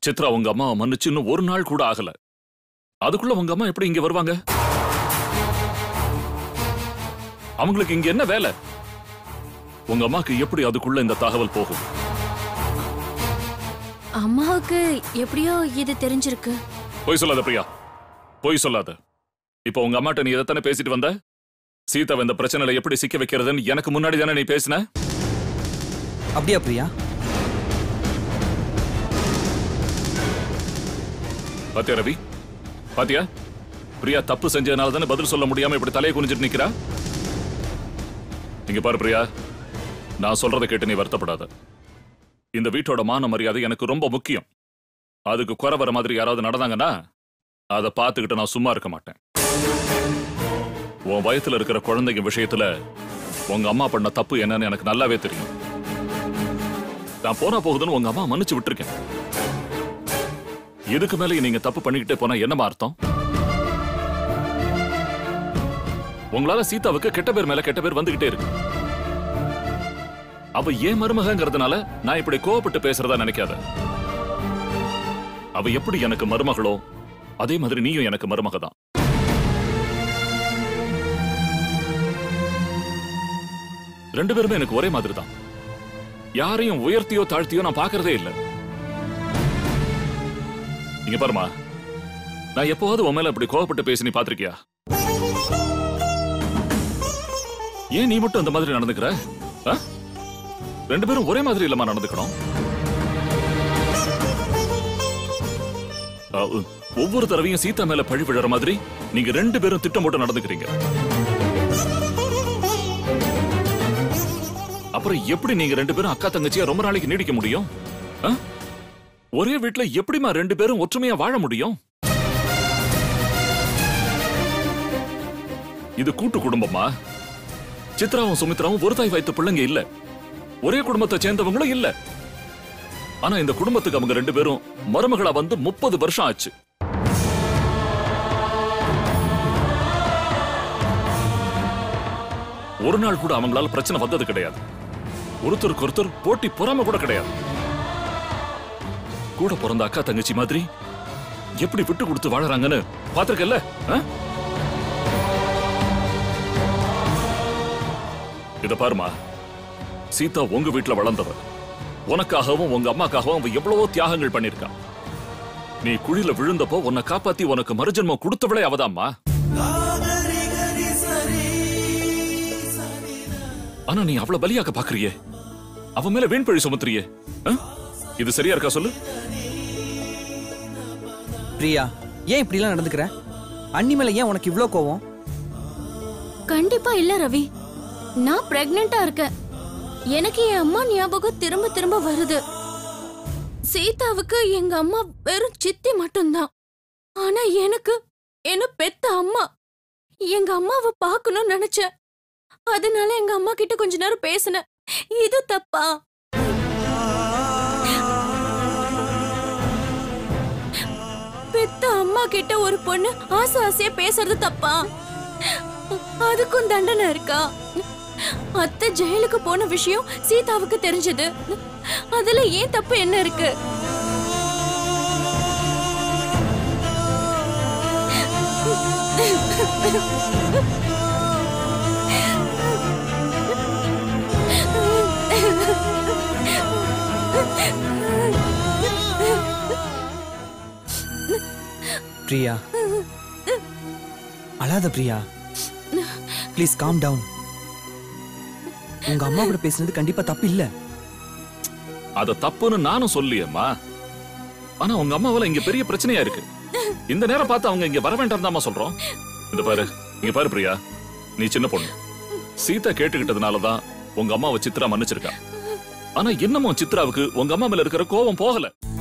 சித்ரா உங்க அம்மாவை மன்னிச்சு இன்னும் ஒரு நாள் கூட ஆகல அதுக்குள்ள உங்க அம்மா எப்படி இங்க வருவாங்க அவங்களுக்கு இங்க என்ன வேலை உங்க அம்மாக்கு எப்படி அதுக்குள்ள இந்த தகவல் போகும் அம்மாவுக்கு எப்படியோ இது தெரிஞ்சிருக்கு பொய் சொல்லாத பிரியா பொய் சொல்லாத இப்போ உங்க அம்மாட்ட நீ எதைத்தானே பேசிட்டு வந்த சீதாவை இந்த பிரச்சனையில எப்படி சிக்க வைக்கிறதுன்னு எனக்கு முன்னாடி தானே நீ பேசின அப்படியா பிரியா பாத்தியா ரவி பாத்தியா பிரியா தப்பு செஞ்சதுனால தானே பதில் சொல்ல முடியாம இப்படி தலையை குனிஞ்சிட்டு நிக்கிறா இங்க பாரு பிரியா நான் சொல்றதை கேட்டு நீ வருத்தப்படாத இந்த வீட்டோட மான மரியாதை எனக்கு ரொம்ப முக்கியம் அதுக்கு குறை வர மாதிரி யாராவது நடந்தாங்கன்னா அதை பார்த்துக்கிட்டு நான் சும்மா இருக்க மாட்டேன் உன் வயத்துல இருக்கிற குழந்தைங்க விஷயத்துல உங்க அம்மா பண்ண தப்பு என்னன்னு எனக்கு நல்லாவே தெரியும் நான் போனா போகுதுன்னு உங்க அம்மா மன்னிச்சு விட்டுருக்கேன் இதுக்கு மேல நீங்க தப்பு பண்ணிக்கிட்டே போனா என்னமா அர்த்தம் உங்களால சீதாவுக்கு கெட்ட பேர் மேல கெட்ட பேர் வந்துகிட்டே இருக்கு அவ ஏன் மருமகங்கிறதுனால நான் இப்படி கோவப்பட்டு பேசுறதா நினைக்காத அவ எப்படி எனக்கு மருமகளோ அதே மாதிரி நீயும் எனக்கு மருமக தான் ரெண்டு பேருமே எனக்கு ஒரே மாதிரி தான் யாரையும் உயர்த்தியோ தாழ்த்தியோ நான் பார்க்கறதே இல்லை இங்க பாருமா நான் எப்போவாவது உன் மேல இப்படி கோவப்பட்டு பேசி நீ பாத்திருக்கியா ஏன் நீ மட்டும் அந்த மாதிரி நடந்துக்கிற ஆ? ரெண்டு பேரும் ஒரே மாதிரி இல்லமா நடந்துக்கணும் ஆ, உ- ஒவ்வொரு தடவையும் சீதா மேல பழி விழற மாதிரி நீங்க ரெண்டு பேரும் திட்டம் போட்டு நடந்துக்கிறீங்க அப்புறம் எப்படி நீங்க ரெண்டு பேரும் அக்கா தங்கச்சியா ரொம்ப நாளைக்கு நீடிக்க முடியும் ஆ? ஒரே வீட்ல எப்படிமா ரெண்டு பேரும் ஒற்றுமையா வாழ முடியும் இது கூட்டு குடும்பமா சித்ராவும் சுமித்ராவும் ஒரு தாய் வைத்த பிள்ளைங்க இல்ல ஒரே குடும்பத்தை சேர்ந்தவங்களும் இல்ல ஆனா இந்த குடும்பத்துக்கு அவங்க ரெண்டு பேரும் மருமகளா வந்து முப்பது வருஷம் ஆச்சு ஒரு நாள் கூட அவங்களால பிரச்சனை வந்தது கிடையாது ஒருத்தருக்கு ஒருத்தர் போட்டி பொறாம கூட கிடையாது கூட பிறந்த அக்கா தங்கச்சி மாதிரி எப்படி விட்டு கொடுத்து வாழறாங்கன்னு பாத்திருக்கல இத பாருமா சீதா உங்க வீட்டுல வளர்ந்தவ உனக்காகவும் உங்க அம்மாக்காகவும் அவ எவ்வளவோ தியாகங்கள் பண்ணிருக்கா நீ குழியில விழுந்தப்போ உன்னை காப்பாத்தி உனக்கு மறுஜன்மம் கொடுத்தவளே அவதாம்மா ஆனா நீ அவள பலியாக்க பாக்குறியே அவ மேல வீண் பழி சுமத்துறியே ஆ? இது சரியா இருக்கா சொல்லு பிரியா ஏன் இப்படிலாம் நடந்துக்கிற அண்ணி மேல ஏன் உனக்கு இவ்ளோ கோவம் கண்டிப்பா இல்ல ரவி நான் பிரெக்னெண்டா இருக்கேன் எனக்கு என் அம்மா ஞாபகம் திரும்ப திரும்ப வருது சீதாவுக்கு எங்க அம்மா வெறும் சித்தி மட்டும்தான் ஆனா எனக்கு என்ன பெத்த அம்மா எங்க அம்மாவை பார்க்கணும்னு நினைச்சேன் அதனால எங்க அம்மா கிட்ட கொஞ்ச நேரம் பேசினேன் இது தப்பா பெத்த அம்மா கிட்ட ஒரு பொண்ணு ஆசை ஆசையா பேசுறது தப்பா அதுக்கும் தண்டனை இருக்கா அத்தை ஜெயிலுக்கு போன விஷயம் சீதாவுக்கு தெரிஞ்சது அதுல ஏன் தப்பு என்ன இருக்கு பிரியா அழாத பிரியா ப்ளீஸ் காம் டவுன் உங்க அம்மா கூட பேசுனது கண்டிப்பா தப்பு இல்ல அத தப்புன்னு நானும் சொல்லியம்மா ஆனா உங்க அம்மாவால இங்க பெரிய பிரச்சனையா இருக்கு இந்த நேரம் பார்த்து அவங்க இங்க வர வேண்டாம் தாம்மா சொல்றோம் இந்த பாரு இங்க பாரு பிரியா நீ சின்ன பொண்ணு சீதா கேட்டுக்கிட்டதுனாலதான் உங்க அம்மாவை சித்ரா மன்னிச்சிருக்கா ஆனா இன்னமும் சித்ராவுக்கு உங்க அம்மா மேல இருக்கிற கோபம் போகல